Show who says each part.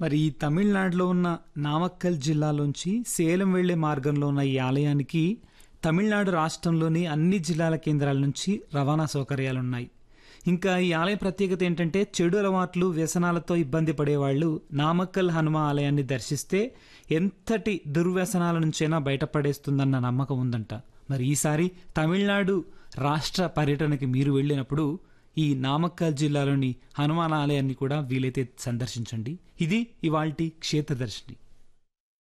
Speaker 1: మరి ఈ తమిళనాడులో ఉన్న నామక్కల్ జిల్లాలోంచి సేలం వెళ్లే మార్గంలో ఉన్న ఈ ఆలయానికి తమిళనాడు రాష్ట్రంలోని అన్ని జిల్లాల కేంద్రాల నుంచి రవాణా సౌకర్యాలున్నాయి ఇంకా ఈ ఆలయ ప్రత్యేకత ఏంటంటే చెడు అలవాట్లు వ్యసనాలతో ఇబ్బంది పడేవాళ్ళు నామక్కల్ హనుమ ఆలయాన్ని దర్శిస్తే ఎంతటి దుర్వ్యసనాల నుంచైనా బయటపడేస్తుందన్న నమ్మకం ఉందంట మరి ఈసారి తమిళనాడు రాష్ట్ర పర్యటనకి మీరు వెళ్ళినప్పుడు ఈ నామక్కల్ జిల్లాలోని హనుమాన్ ఆలయాన్ని కూడా వీలైతే సందర్శించండి ఇది ఇవాల్టి క్షేత్రదర్శిని